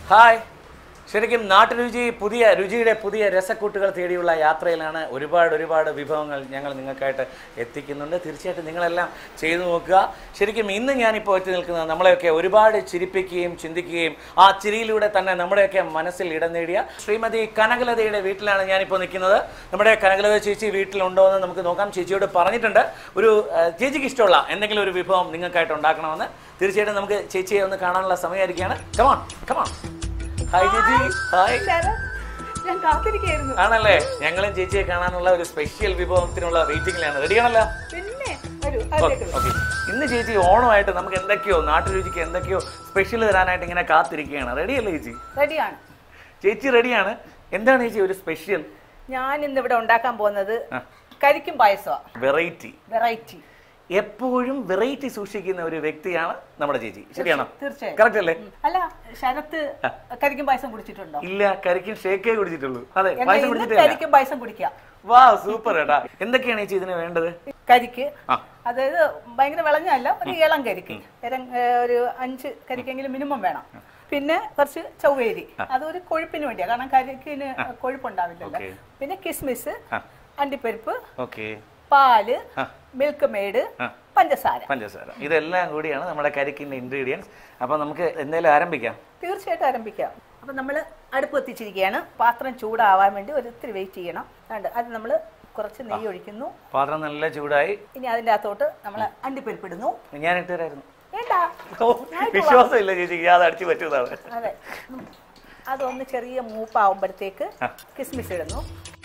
Hi ശരിക്കും നാട്ടുരുചി പുതിയ രുചിയുടെ പുതിയ രസക്കൂട്ടുകൾ തേടിയുള്ള യാത്രയിലാണ് ഒരുപാട് ഒരുപാട് വിഭവങ്ങൾ ഞങ്ങൾ നിങ്ങൾക്കായിട്ട് എത്തിക്കുന്നുണ്ട് തീർച്ചയായിട്ടും നിങ്ങളെല്ലാം ചെയ്തു നോക്കുക ശരിക്കും ഇന്ന് ഞാനിപ്പോൾ എത്തി നിൽക്കുന്നത് നമ്മളെയൊക്കെ ഒരുപാട് ചിരിപ്പിക്കുകയും ചിന്തിക്കുകയും ആ ചിരിയിലൂടെ തന്നെ നമ്മുടെയൊക്കെ മനസ്സിൽ ഇടം നേടിയ ശ്രീമതി കനകലതയുടെ വീട്ടിലാണ് ഞാനിപ്പോൾ നിൽക്കുന്നത് നമ്മുടെ കനകലത ചേച്ചി വീട്ടിലുണ്ടോ എന്ന് നമുക്ക് നോക്കാം ചേച്ചിയോട് പറഞ്ഞിട്ടുണ്ട് ഒരു ആ, ചേച്ചിക്ക് ഇഷ്ടമുള്ള എന്തെങ്കിലും ഒരു വിഭവം നിങ്ങൾക്കായിട്ട് ഉണ്ടാക്കണമെന്ന് തീർച്ചയായിട്ടും നമുക്ക് ചേച്ചിയെ ഒന്ന് കാണാനുള്ള സമയമായിരിക്കുകയാണ് കമാൺ കമാൺ ഹായ് ചേച്ചി ഹായ് ശരത്, ഞാൻ കാത്തിരിക്കായിരുന്നു ആണല്ലേ ഞങ്ങളും ചേച്ചിയെ കാണാനുള്ള ഒരു സ്പെഷ്യൽ വിഭവത്തിനുള്ള വെയിറ്റിംഗിലാണ് റെഡിയാണല്ലോ പിന്നെ വരൂ അതിലേക്ക് വരൂ. ഓക്കെ ഇന്ന് ചേച്ചി ഓണമായിട്ട് നമുക്ക് എന്തൊക്കെയോ നാട്ടുരുചിക്ക് എന്തൊക്കെയോ സ്പെഷ്യൽ തരാനായിട്ട് ഇങ്ങനെ കാത്തിരിക്കുകയാണ് റെഡിയല്ലേ ചേച്ചി റെഡിയാണ് ചേച്ചി റെഡിയാണ് എന്താണ് ചേച്ചി ഒരു സ്പെഷ്യൽ ഞാൻ ഇന്ന് ഇവിടെ ഉണ്ടാക്കാൻ പോകുന്നത് ആ. കരിക്കും പായസമാണ് വെറൈറ്റി വെറൈറ്റി എപ്പോഴും വെറൈറ്റി സൂക്ഷിക്കുന്ന ഒരു വ്യക്തിയാണ് നമ്മുടെ ചേച്ചി ശരിയാണോ തീർച്ചയായും കറക്റ്റ് അല്ലേ അല്ല ശരത്ത് കരിക്കും പായസം കുടിച്ചിട്ടുണ്ടോ ഇല്ല കരിക്കും ഷേക്കേ കുടിച്ചിട്ടുള്ളൂ അതെ എന്നാ പായസം ഇന്ന് കുടിച്ചിട്ടില്ല കരിക്കും പായസം കുടിക്കാം വാ സൂപ്പർ ഏട്ടാ എന്തൊക്കെയാണ് ചേച്ചി ഇതിന് വേണ്ടത് കരിക്ക് ആ. അതായത് ഭയങ്കര വിളഞ്ഞല്ല ഒരു ഇളം കരിക്ക് ഇരം- ഏ, ഒരു അഞ്ച് കരിക്കെങ്കിലും മിനിമം വേണം പിന്നെ കുറച്ച് ചൊവ്വേരി അതൊരു കൊഴുപ്പിന് വേണ്ടിയാ കാരണം കരിക്കിന് കൊഴുപ്പുണ്ടാവില്ലല്ലോ ഓക്കേ. പിന്നെ കിസ്മിസ് ആ. അണ്ടിപ്പരിപ്പ് ഓക്കെ പാല് ആ. മിൽക്ക് മെയ്ഡ് ആ. പഞ്ചസാര പഞ്ചസാര ഇതെല്ലാം കൂടിയാണ് നമ്മുടെ കരിക്കിന്റെ ഇൻഗ്രീഡിയൻസ് അപ്പൊ നമുക്ക് എന്തായാലും ആരംഭിക്കാം തീർച്ചയായിട്ടും ആരംഭിക്കാം അപ്പൊ നമ്മൾ അടുപ്പ് എത്തിച്ചിരിക്കുകയാണ് പാത്രം ചൂടാവാൻ വേണ്ടി ഒരു ഇത്തിരി വെയിറ്റ് ചെയ്യണം അതുകൊണ്ട് അത് നമ്മൾ കുറച്ച് നെയ്യ് ഒഴിക്കുന്നു പാത്രം നല്ല ചൂടായി ഇനി അതിൻ്റെ അകത്തോട്ട് നമ്മൾ അണ്ടിപ്പരിപ്പ് ഇടുന്നു ഞാൻ ഇട്ടുതരായിരുന്നു വേണ്ട ഓ, വിശ്വാസമില്ല ചേച്ചിക്ക് അത് അടിച്ചു പറ്റുന്നതാണ് അതെ ഉം. അതൊന്ന് ചെറിയ മൂപ്പാവുമ്പോഴത്തേക്ക് ആ. കിസ്മിസ് ഇടുന്നു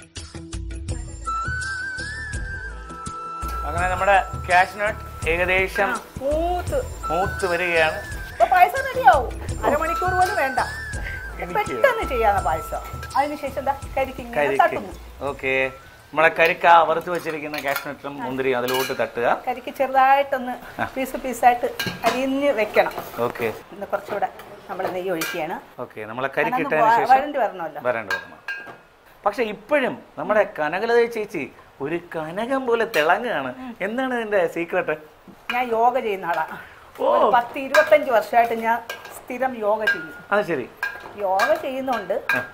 അങ്ങനെ നമ്മുടെ കാഷ് നട്ട് ഏകദേശം മൂത്ത് മൂത്ത് വരികയാണ് അപ്പൊ പായസം റെഡിയാവും അരമണിക്കൂർ പോലും വേണ്ട എനിക്ക് പെട്ടെന്ന് ചെയ്യാവുന്ന പായസം അതിനുശേഷം എന്താ കരിക്കിങ്ങനെ കരിക്ക് തട്ടുന്നു ഓക്കെ നമ്മളെ കരിക്ക വറുത്ത് വെച്ചിരിക്കുന്ന കാഷ് നട്ടും മുന്തിരി അതിലോട്ട് തട്ടുക കരിക്ക് ചെറുതായിട്ടൊന്ന് പീസ് പീസായിട്ട് അരിഞ്ഞ് വെക്കണം ഓക്കെ ഇന്ന് കുറച്ചുകൂടെ നമ്മൾ നെയ്യ് ഒഴിക്കുകയാണ് ഓക്കെ നമ്മളെ കാരണം കരിക്കിട്ടതിന് വ- ശേഷം വഴണ്ടി വരണമല്ലോ വരേണ്ട വരണം പക്ഷെ ഇപ്പോഴും നമ്മുടെ കനകലത ചേച്ചി ഒരു കനകം പോലെ തിളങ്ങുകയാണ് എന്താണ് ഇതിന്റെ സീക്രട്ട് ഞാൻ യോഗ ചെയ്യുന്ന ആളാണ് ഓ. ഒരു പത്ത് ഇരുപത്തഞ്ച് വർഷമായിട്ട് ഞാൻ സ്ഥിരം യോഗ ചെയ്യും അത് ശരി യോഗ ചെയ്യുന്നോണ്ട്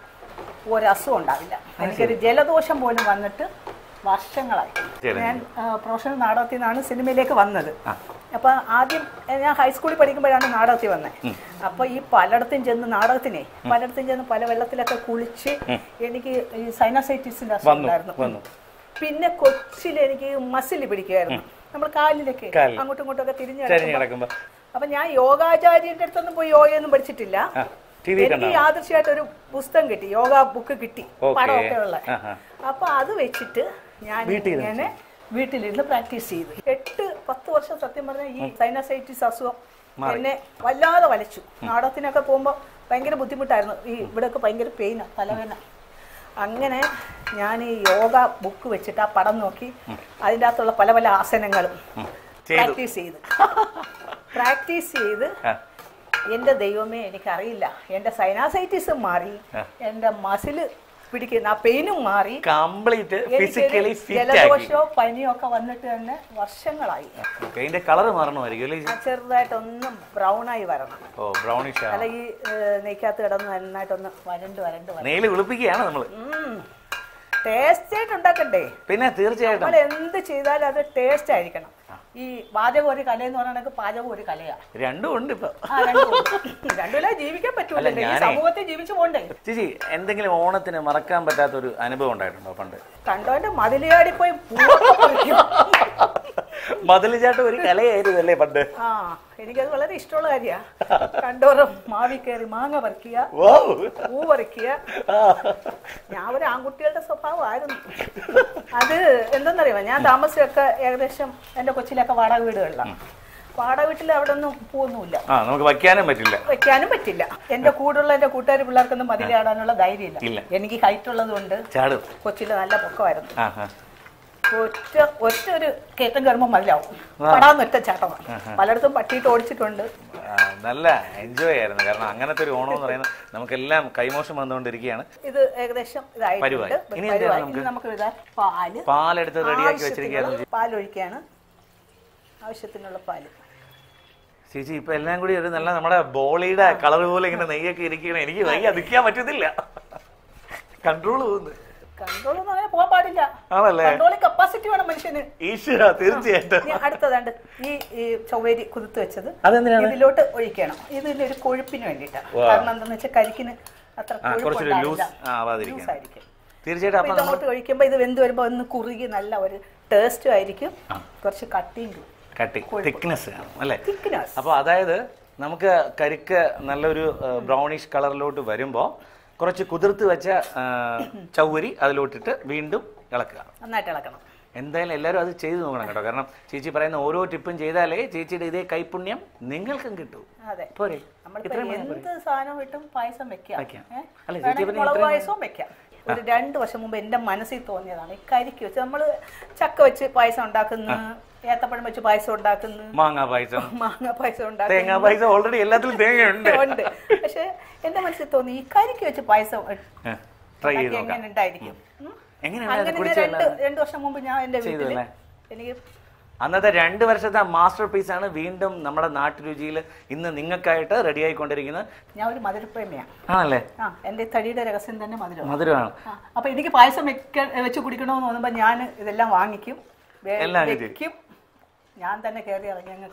ഒരസുഖം ഉണ്ടാവില്ല എനിക്കൊരു ജലദോഷം പോലും വന്നിട്ട് വർഷങ്ങളായി ശരി. ഞാൻ ആ, പ്രൊഫഷണൽ നാടകത്തിൽ നിന്നാണ് സിനിമയിലേക്ക് വന്നത് അപ്പൊ ആദ്യം ഏ, ഞാൻ ഹൈസ്കൂളിൽ പഠിക്കുമ്പോഴാണ് നാടകത്തിൽ വന്നത് അപ്പൊ ഈ പലയിടത്തും ചെന്ന് നാടകത്തിനെ പലയിടത്തും ചെന്ന് പല വെള്ളത്തിലൊക്കെ കുളിച്ച് എനിക്ക് ഈ സൈനസൈറ്റിസിന്റെ അസുഖം വന്നു ഉണ്ടായിരുന്നു വന്നു പിന്നെ കൊച്ചിൽ എനിക്ക് മസിൽ പിടിക്കുമായിരുന്നു നമ്മൾ കാലിലൊക്കെ കാലിൽ. അങ്ങോട്ടും ഇങ്ങോട്ടും ഒക്കെ തിരിഞ്ഞു ചരിഞ്ഞ് കിടക്കുമ്പോ. കിടക്കുമ്പോ അപ്പൊ ഞാൻ യോഗാചാര്യന്റെ അടുത്തൊന്നും പോയി യോഗയൊന്നും പഠിച്ചിട്ടില്ല ആ ടി വി എനിക്ക് കണ്ടാ യാദൃശ്യമായിട്ട് ഒരു പുസ്തകം കിട്ടി യോഗ ബുക്ക് കിട്ടി ഓക്കേ. പടമൊക്കെ ഉള്ള ആഹാ. അപ്പൊ അത് വെച്ചിട്ട് ഞാൻ വീട്ടിൽ ഇരുന്ന് ഇങ്ങനെ വീട്ടിലിരുന്ന് പ്രാക്ടീസ് ചെയ്തു എട്ട് പത്ത് വർഷം സത്യം പറഞ്ഞാൽ ഈ സൈനസൈറ്റിസ് അസുഖം എന്നെ വല്ലാതെ വലച്ചു നാടകത്തിനൊക്കെ പോകുമ്പോ ഭയങ്കര ബുദ്ധിമുട്ടായിരുന്നു ഈ ഇവിടെയൊക്കെ ഭയങ്കര പെയിനാ തലവേന അങ്ങനെ ഞാൻ ഈ യോഗ ബുക്ക് വെച്ചിട്ട് ആ പടം നോക്കി അതിൻ്റെ അകത്തുള്ള പല പല ആസനങ്ങളും ചെയ്തു. പ്രാക്ടീസ് ചെയ്ത് പ്രാക്ടീസ് ചെയ്ത് ആ, എന്റെ ദൈവമേ എനിക്കറിയില്ല എന്റെ സൈനാസൈറ്റിസും മാറി ആ. എന്റെ മസില് പിടിക്കുന്ന ആ പെയിനും മാറി കംപ്ലീറ്റ് എനിക്കൊരു ഫിസിക്കലി ഫിറ്റ് ആക്കി ജലദോഷമോ പനിയോ ഒക്കെ വന്നിട്ട് തന്നെ വർഷങ്ങളായി ഓക്കെ അതിന്റെ കളർ മാറണമായിരിക്കും അല്ലേ ആ ചെറുതായിട്ടൊന്ന് ബ്രൗൺ ആയി വരണം ഓ ബ്രൗണിഷ് അല്ല ഈ ഏഹ്, നെയ്ക്കകത്ത് കിടന്ന് നന്നായിട്ടൊന്ന് വരണ്ട് വരണ്ട് വരണം നെയിൽ കുളിപ്പിക്കുകയാണ് നമ്മള് ടേസ്റ്റ് ആയിട്ട് ഉണ്ടാക്കണ്ടേ പിന്നെ തീർച്ചയായിട്ടും നമ്മൾ എന്ത് ചെയ്താലും അത് ടേസ്റ്റ് ആയിരിക്കണം ഈ പാചകം ഒരു കലയെന്ന് പറഞ്ഞാൽ പാചകം ഒരു കലയാ രണ്ടും ഉണ്ട് ഇപ്പൊ ആ രണ്ടും രണ്ടുമില്ല ജീവിക്കാൻ പറ്റൂലല്ലോ ഈ ഞാനേ- സമൂഹത്തിൽ ജീവിച്ചു പോണ്ടേ ചേച്ചി എന്തെങ്കിലും ഓണത്തിന് മറക്കാൻ പറ്റാത്ത ഒരു അനുഭവം ഉണ്ടായിട്ടുണ്ടോ പണ്ട് കണ്ടോന്റെ മതിലിയാടി പോയി പൂവൊക്കെ പറിക്കും. മതിലിച്ചാട്ടം ഒരു കലയായിരുന്നു അല്ലേ പണ്ട് ആ എനിക്കത് വളരെ ഇഷ്ടമുള്ള കാര്യാ കണ്ടോറും മാവി കയറി മാങ്ങ പറിക്കുക വൗ. പൂ പറിക്കുക ആ. ഞാൻ ഒരു ആൺകുട്ടികളുടെ സ്വഭാവമായിരുന്നു അത് എന്തെന്നറിയാമോ ഞാൻ താമസിച്ചൊക്കെ ഏകദേശം എൻ്റെ കൊച്ചിലൊക്കെ വാടക വീടുകളിലാണ് വാടക വീട്ടിൽ അവിടെ ഒന്നും പൂവൊന്നുമില്ല ആ നമുക്ക് വയ്ക്കാനും പറ്റില്ല വെക്കാനും പറ്റില്ല എന്റെ കൂടുള്ള എന്റെ കൂട്ടുകാർ പിള്ളേർക്കൊന്നും മതിലാടാനുള്ള ഇല്ല. ധൈര്യമില്ല എനിക്ക് ഹൈറ്റ് ഉള്ളത് കൊണ്ട് ചാടും കൊച്ചില് നല്ല പൊക്കമായിരുന്നു ആ ആ. ഒറ്റ ഒറ്റ ഒരു കയറ്റം കയറുമ്പോൾ മതിലാവും പടാന്ന് ഒറ്റ ചാട്ടമാണ് പലയിടത്തും പട്ടിയിട്ട് ഓടിച്ചിട്ടുണ്ട് ആ, നല്ല എൻജോയ് ആയിരുന്നു കാരണം അങ്ങനത്തെ ഒരു ഓണം എന്ന് പറയുന്നത് നമുക്കെല്ലാം കൈമോശം വന്നുകൊണ്ടിരിക്കുകയാണ് ഇത് ഏകദേശം ഇതായിട്ടുണ്ട് പരുവായി. ഇനി എന്ത് പരുവായി. ചെയ്യണം ഇനി നമുക്ക് ഇതാ പാല് പാലെടുത്ത് റെഡിയാക്കി ആവശ്യത്തിനുള്ള വെച്ചിരിക്കുകയായിരുന്നു പാൽ ഒഴിക്കുകയാണ് ആവശ്യത്തിനുള്ള പാല് ചേച്ചി ഇപ്പൊ എല്ലാം കൂടി ഒരു നല്ല നമ്മുടെ ബോളിയുടെ കളർ പോലെ ഇങ്ങനെ നെയ്യൊക്കെ ഇരിക്കണം എനിക്ക് വയ്യ നിൽക്കാൻ പറ്റുന്നില്ല കൺട്രോൾ പോകുന്നു കൺട്രോൾ ഒന്നും അങ്ങനെ പോകാൻ പാടില്ല ആണല്ലേ കൺട്രോളിങ് കപ്പാസിറ്റി വേണം മനുഷ്യന് ഈശ്വര തീർച്ചയായിട്ടും ഇനി അടുത്തതാണ്ട് ഈ ഈ ചൊവ്വേരി കുതിർത്ത് വെച്ചത് അതെന്തിനാണ് ഇതിലോട്ട് ഒഴിക്കണം ഇതിന്റെ ഒരു കൊഴുപ്പിന് വേണ്ടിയിട്ടാണ് വാ. കാരണം എന്താന്ന് വെച്ചാൽ കരിക്കിന് അത്ര ആ കുറച്ചൊരു ലൂസ് കൊഴുപ്പുണ്ടാവില്ല ആവാതിരിക്കാൻ ലൂസ് ആയിരിക്കും തീർച്ചയായിട്ടും അപ്പൊ അപ്പൊ നമ്മൾ ഇതങ്ങോട്ട് ഒഴിക്കുമ്പോ ഇത് വെന്ത് വരുമ്പോ ഒന്ന് കുറുകി നല്ല ഒരു ടേസ്റ്റും ആയിരിക്കും കുറച്ച് കട്ടിയും കട്ടി തിക്നെസ് കാണും അല്ലേ തിക്നെസ് അപ്പോൾ അതായത് നമുക്ക് കരിക്ക് നല്ലൊരു ബ്രൗണിഷ് കളറിലോട്ട് വരുമ്പോൾ കുറച്ച് കുതിർത്ത് വെച്ച ആ, ചൗവരി അതിലോട്ടിട്ട് വീണ്ടും ഇളക്കുക നന്നായിട്ട് ഇളക്കണം എന്തായാലും എല്ലാവരും അത് ചെയ്തു നോക്കണം കേട്ടോ കാരണം ചേച്ചി പറയുന്ന ഓരോ ടിപ്പും ചെയ്താലേ ചേച്ചിയുടെ ഇതേ കൈപുണ്യം നിങ്ങൾക്കും കിട്ടും അതെ പോരെ നമ്മളിപ്പോ ഇത്രയും മതി, പോരെ? എന്ത് സാധനം ഇട്ടും പായസം വെക്കാം വെക്കാം. ഏ? അല്ല, ചേച്ചി വേണമെങ്കിൽ പറഞ്ഞ മുളക് ഇത്രയും പായസവും വെക്കാം ഒരു രണ്ട് വർഷം മുമ്പ് എന്റെ മനസ്സിൽ തോന്നിയതാണ് ഈ കരിക്ക് വെച്ച് നമ്മള് ചക്ക വെച്ച് പായസം ഉണ്ടാക്കുന്നു ഏത്തപ്പഴം വെച്ച് പായസം ഉണ്ടാക്കുന്നു മാങ്ങാ പായസം മാങ്ങ പായസം തേങ്ങാ ഉണ്ടാക്കുന്നു പായസം ഓൾറെഡി എല്ലാത്തിലും തേങ്ങയുണ്ട് ഉണ്ട് പക്ഷെ എന്റെ മനസ്സിൽ തോന്നി ഈ കരിക്ക് വെച്ച് പായസം ട്രൈ ചെയ്ത് ഉണ്ടാക്കി നോക്കാം എങ്ങനെ ഉണ്ടായിരിക്കും ഉം? എങ്ങനെയാണ് അങ്ങനെ ഞാൻ കുറിച്ച് രണ്ട് രണ്ട് വർഷം മുമ്പ് ഞാൻ എന്റെ ചെയ്തു വീട്ടില് അല്ലേ? എനിക്ക് അന്നത്തെ രണ്ട് വർഷത്തെ മാസ്റ്റർ പീസാണ് വീണ്ടും നമ്മുടെ നാട്ടുരുചിയിൽ ഇന്ന് നിങ്ങൾക്കായിട്ട് റെഡി ആയിക്കൊണ്ടിരിക്കുന്നത് ഞാൻ ഒരു മധുരപ്രേമിയാണ് ആണല്ലേ ആ എന്റെ തടിയുടെ രഹസ്യം തന്നെ മധുരം മധുരമാണ് ആ, അപ്പൊ എനിക്ക് പായസം വെക്ക വെച്ച് കുടിക്കണമെന്ന് തോന്നുമ്പോ ഞാൻ ഇതെല്ലാം വാങ്ങിക്കും വേ- എല്ലാം ഇത്. വെക്കും ഞാൻ തന്നെ കയറി ഇറങ്ങി അങ്ങ്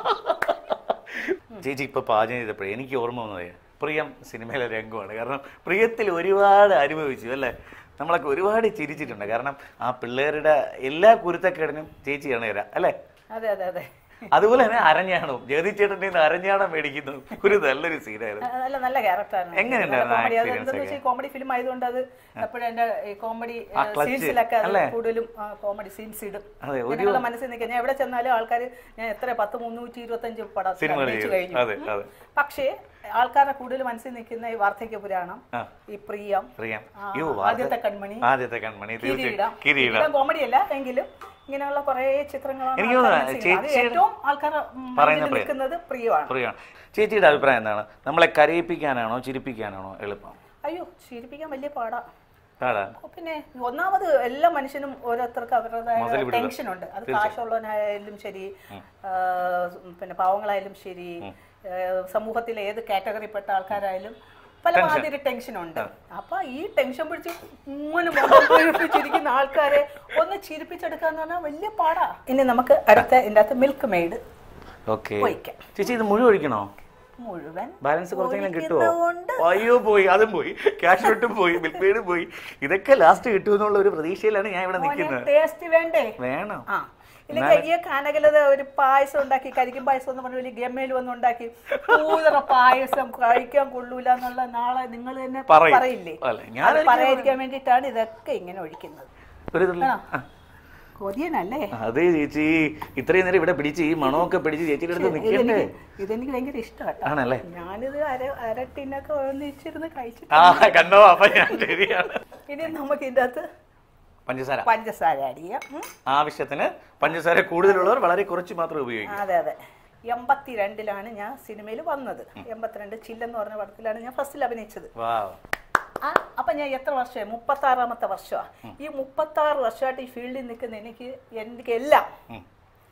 ചേച്ചി ഇപ്പൊ പാചകം ചെയ്തപ്പോഴേ എനിക്ക് ഓർമ്മ വന്നത് പ്രിയം സിനിമയിലെ രംഗമാണ് കാരണം പ്രിയത്തിൽ ഒരുപാട് അനുഭവിച്ചു അല്ലേ നമ്മളൊക്കെ ഒരുപാട് ചിരിച്ചിട്ടുണ്ട് കാരണം ആ പിള്ളേരുടെ എല്ലാ കുരുത്തക്കേടിനും ചേച്ചിയാണ് തരാം അല്ലേ അതെ അതെ അതെ അതുപോലെ തന്നെ അരഞ്ഞാണവും ജഗതി ചേട്ടൻ്റെ അരഞ്ഞാണം മേടിക്കുന്നു ഒരു നല്ലൊരു സീനായിരുന്നു ആ, നല്ല നല്ല ക്യാരക്ടറാണ് എങ്ങനെയുണ്ടായിരുന്നു ആ കോമഡി അത് experience എന്താന്ന് വെച്ചാൽ കോമഡി ഫിലിം ആയതുകൊണ്ട് അത് എപ്പോഴും എന്റെ കോമഡി ആ clutch, സീൻസിലൊക്കെ അത് അല്ലേ? കൂടുതലും കോമഡി സീൻസ് ഇടും അതെ, ഒരു- ജനങ്ങളുടെ മനസ്സിൽ നിൽക്കുക ഞാൻ എവിടെ ചെന്നാലും ആൾക്കാർ ഞാൻ എത്ര പത്ത് മുന്നൂറ്റി ഇരുപത്തഞ്ച് പടം സിനിമകൾ അഭിനയിച്ചു ചെയ്തു. കഴിഞ്ഞു അതെ, അതെ. പക്ഷേ ആൾക്കാരുടെ കൂടുതൽ മനസ്സിൽ നിൽക്കുന്ന ഈ വാർദ്ധക്യ പുരാണം ആ. ഈ പ്രിയം പ്രിയം ആ, യോ ആദ്യത്തെ കൺമണി ആദ്യത്തെ കൺമണി കിരീടം തീർച്ചയായും കിരീടം കോമഡി അല്ല എങ്കിലും ഇങ്ങനെയുള്ള കുറെ ചിത്രങ്ങളാണ് എനിക്ക് ആൾക്കാർ തോന്നുന്നു മനസ്സിൽ അത് ചേച്ചിയുടെ- ഏറ്റവും ആൾക്കാർ പറയുന്ന പ്രിയം. നിൽക്കുന്നത് പ്രിയമാണ് പ്രിയമാണ് ചേച്ചിയുടെ അഭിപ്രായം എന്താണ് നമ്മളെ കരയിപ്പിക്കാനാണോ ചിരിപ്പിക്കാനാണോ എളുപ്പം അയ്യോ ചിരിപ്പിക്കാൻ വലിയ പാടാ പാടാ ഓ, പിന്നെ ഒന്നാമത് എല്ലാ മനുഷ്യനും ഓരോരുത്തർക്ക് അവരുടേതായ മുതൽ പിടുത്തം. ടെൻഷൻ ഉണ്ട് അത് കാശുള്ളവനായാലും ശരി ആ, പിന്നെ പാവങ്ങളായാലും ശരി ആ, സമൂഹത്തിലെ ഏത് കാറ്റഗറിപ്പെട്ട ആൾക്കാരായാലും പല മാതിരി ടെൻഷൻ ഉണ്ട് അപ്പൊ ഈ ടെൻഷൻ പിടിച്ച് മൂന്ന് ചിരിക്കുന്ന ആൾക്കാരെ ഒന്ന് ചിരിപ്പിച്ചെടുക്കുക എന്ന് പറഞ്ഞാൽ വലിയ പാടാ ഇനി നമുക്ക് അടുത്ത ഇതിന്റെ അകത്ത് മിൽക്ക് മെയ്ഡ് ഓക്കെ ഒഴിക്കാം. ചേച്ചി ഇത് മുഴുവൻ ഒഴിക്കണോ മുഴുവൻ ബാലൻസ് കുറച്ചെങ്കിലും കിട്ടുമോ ഒഴിക്കുന്നതുകൊണ്ട് അയ്യോ പോയി അതും പോയി ക്യാഷ് ഇട്ടും പോയി മിൽക്ക് മെയ്ഡും പോയി ഇതൊക്കെ ലാസ്റ്റ് കിട്ടുമെന്നുള്ള ഒരു പ്രതീക്ഷയിലാണ് ഞാൻ ഇവിടെ നിൽക്കുന്നത് ടേസ്റ്റ് വേണ്ടേ വേണം ആ ഇല്ലെങ്കിൽ ഈ കാനകലത ഒരു പായസം ഉണ്ടാക്കി കരിക്കും പായസം എന്ന് പറഞ്ഞ വലിയ ഗമ്മയിൽ വന്ന് ഉണ്ടാക്കി പൂതറ പായസം കഴിക്കാൻ കൊള്ളൂല എന്നുള്ള നാളെ നിങ്ങൾ തന്നെ പറയും. പറയില്ലേ അല്ല, ഞാനൊരിക്കലും അത് പറയാതിരിക്കാൻ വേണ്ടിയിട്ടാണ് ഇതൊക്കെ ഇങ്ങനെ ഒഴിക്കുന്നത് ഒരു തുള്ളി. ആണോ? ആ. കൊതിയനല്ലേ അതെ ചേച്ചി ഇത്രയും നേരം ഇവിടെ പിടിച്ച് ഈ മണമൊക്കെ പിടിച്ച് ചേച്ചിയുടെ അടുത്ത് നിൽക്കണ്ടേ ഇതെനിക്ക് ഇതെനിക്ക് ഭയങ്കര ഇഷ്ടമാണ് ആണല്ലേ ഞാനിത് അര അരട്ടിനൊക്കെ ഒന്നിച്ചിരുന്ന് കഴിച്ചിട്ട് ആ കണ്ടോ അപ്പൊ ഞാൻ ശരിയാണ് ഇനി നമുക്ക് ഇതിൻ്റെ അകത്ത് പഞ്ചസാര പഞ്ചസാര ആഡ് ചെയ്യാം ഉം. ആവശ്യത്തിന് പഞ്ചസാര കൂടുതലുള്ളവർ വളരെ കുറച്ച് മാത്രമേ ഉപയോഗിക്കൂ അതെ അതെ എൺപത്തിരണ്ടിലാണ് ഞാൻ സിനിമയിൽ വന്നത് എൺപത്തിരണ്ട് ചില്ലെന്ന് പറഞ്ഞ പടത്തിലാണ് ഞാൻ ഫസ്റ്റിൽ അഭിനയിച്ചത് വാവ് ആ അപ്പൊ ഞാൻ എത്ര വർഷമായി മുപ്പത്തി ആറാമത്തെ വർഷമാണ് ഈ മുപ്പത്തി ആറ് വർഷമായിട്ട് ഈ ഫീൽഡിൽ നിൽക്കുന്ന എനിക്ക് എനിക്ക് എല്ലാം ഉം.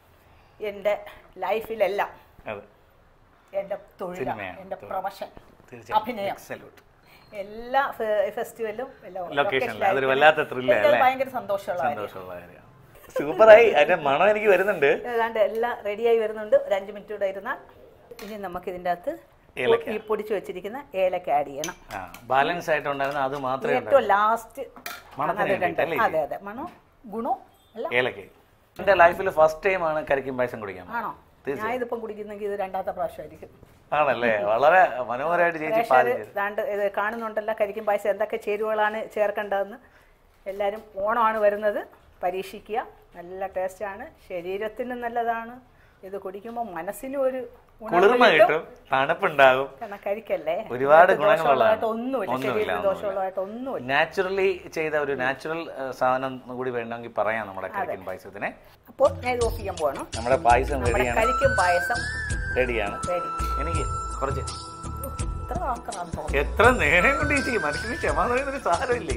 എൻ്റെ ലൈഫിലെല്ലാം അതെ എൻ്റെ തൊഴിലാണ് സിനിമയാണ്, എൻ്റെ തൊഴിൽ. പ്രൊഫഷൻ തീർച്ചയായും അഭിനയം Excellent. എല്ലാ ഫെ- ഫെസ്റ്റിവലും എല്ലാ ലൊക്കേഷനിൽ ലൊക്കേഷനിലായിരിക്കും. അതൊരു വല്ലാത്ത thrill എനിക്കത് അല്ലേ? ഭയങ്കര സന്തോഷമുള്ള കാര്യം സന്തോഷമുള്ള കാര്യമാണ് സൂപ്പറായി അതിന്റെ മണം എനിക്ക് വരുന്നുണ്ട് ഏതാണ്ട് എല്ലാം റെഡിയായി വരുന്നുണ്ട് ഒരു അഞ്ച് മിനിറ്റ് കൂടെ ഇരുന്നാൽ ഇനി നമുക്ക് ഇതിൻ്റെ അകത്ത് ഏലക്ക. ഈ പൊടിച്ചു വെച്ചിരിക്കുന്ന ഏലക്ക ആഡ് ചെയ്യണം ആ ബാലൻസ് ആയിട്ടുണ്ടായിരുന്ന അത് മാത്രമേ ഏറ്റവും ലാസ്റ്റ് മണത്തിന് വേണ്ടിയിട്ട് അല്ലേ? അതെ അതെ മണോ ഗുണോ അല്ല ഏലക്കൈ എന്റെ ലൈഫിൽ ഫസ്റ്റ് ടൈം ആണ് കരിക്കും പായസം കുടിക്കാൻ പോകുന്നത്. ആണോ ഞാൻ ഇതിപ്പം കുടിക്കുന്നെങ്കിൽ ഇത് രണ്ടാമത്തെ പ്രാവശ്യമായിരിക്കും ആണല്ലേ വളരെ മനോഹരമായിട്ട് ചേച്ചി പ്രേക്ഷകർ പാചകം ചെയ്തു ദാണ്ട് ഇത് കാണുന്നുണ്ടല്ലോ കരിക്കും പായസം എന്തൊക്കെ ചേരുവകളാണ് ചേർക്കേണ്ടതെന്ന് എല്ലാവരും ഓണമാണ് വരുന്നത് പരീക്ഷിക്കുക നല്ല ടേസ്റ്റാണ് ശരീരത്തിനും നല്ലതാണ് ഇത് കുടിക്കുമ്പോൾ മനസ്സിനും ഒരു ഉണർവ് കുളിർമ കിട്ടും. കിട്ടും തണുപ്പുണ്ടാകും കാരണം കഴിക്കല്ലേ ഒരുപാട് ഇതിനകത്ത് ഗുണങ്ങളുള്ളതാണ്. ദോഷമുള്ളതായിട്ട് ഒന്നുമില്ല ഒന്നുമില്ല, ശരീരത്തിന് ഒന്നുമില്ല. ദോഷമുള്ളതായിട്ട് ഒന്നുമില്ല നാച്ചുറലി ചെയ്ത ഒരു നാച്ചുറൽ സാധനം കൂടി വേണമെങ്കിൽ പറയാം നമ്മുടെ കരിക്കിൻ പായസത്തിനെ അപ്പോൾ ഞാൻ ഇത് ഓഫ് ചെയ്യാൻ പോകണം നമ്മുടെ പായസം നമ്മുടെ റെഡിയാണ് കരിക്കും പായസം റെഡിയാണ് റെഡി എനിക്ക് കുറച്ച് ഇത്ര ആക്കറാന്ന് തോന്നുന്നു എത്ര നേരം കൊണ്ട് ചേച്ചി മനുഷ്യന് ക്ഷമ എന്ന് പറയുന്നൊരു സാധനമില്ലേ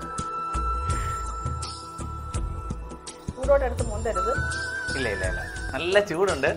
ചൂടോടെ എടുത്ത് മുന്തരുത് ഇല്ല ഇല്ല ഇല്ല നല്ല ചൂടുണ്ട്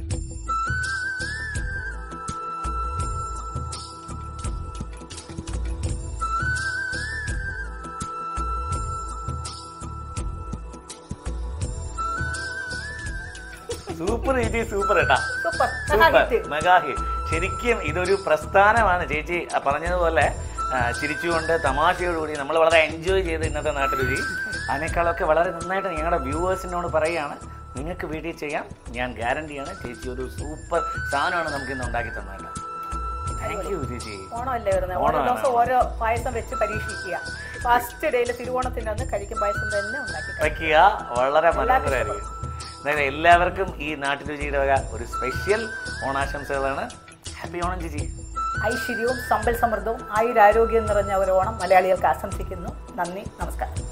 സൂപ്പർ ചേച്ചി സൂപ്പർ കേട്ടാ സൂപ്പർ സൂപ്പർ മെഗാ ഹിറ്റ് ശരിക്കും ഇതൊരു പ്രസ്ഥാനമാണ് ചേച്ചി ആ പറഞ്ഞതുപോലെ ആ, ചിരിച്ചുകൊണ്ട് തമാശയോടുകൂടി നമ്മൾ വളരെ എൻജോയ് ചെയ്ത് ഇന്നത്തെ നാട്ടുരുചി അതിനേക്കാളൊക്കെ വളരെ നന്നായിട്ട് ഞങ്ങളുടെ വ്യൂവേഴ്സിനോട് പറയുകയാണ് നിങ്ങൾക്ക് വീട്ടിൽ ചെയ്യാം ഞാൻ ഗ്യാരണ്ടിയാണ് ചേച്ചി ഒരു സൂപ്പർ സാധനമാണ് നമുക്ക് ഇന്ന് ഉണ്ടാക്കി തന്നത് താങ്ക് യു ചേച്ചി ഓണമല്ലേ വരുന്നത് ഓരോ ഓണമാണ്. ദിവസം ഓരോ പായസം വെച്ച് പരീക്ഷിക്കുക ഫസ്റ്റ് ഡേയിൽ തിരുവോണത്തിൻ്റെ അന്ന് കഴിക്കും പായസം തന്നെ ഉണ്ടാക്കി വയ്ക്കുക വളരെ മനോഹരമായിരിക്കും അതായത് എല്ലാവർക്കും ഈ നാട്ടുരുചിയുടെ വക ഒരു സ്പെഷ്യൽ ഓണാശംസകളാണ് ഹാപ്പി ഓണം ചേച്ചി ഐശ്വര്യവും സമ്പൽ സമൃദ്ധവും ആയുരാരോഗ്യം നിറഞ്ഞ ഒരു ഓണം മലയാളികൾക്ക് ആശംസിക്കുന്നു നന്ദി നമസ്കാരം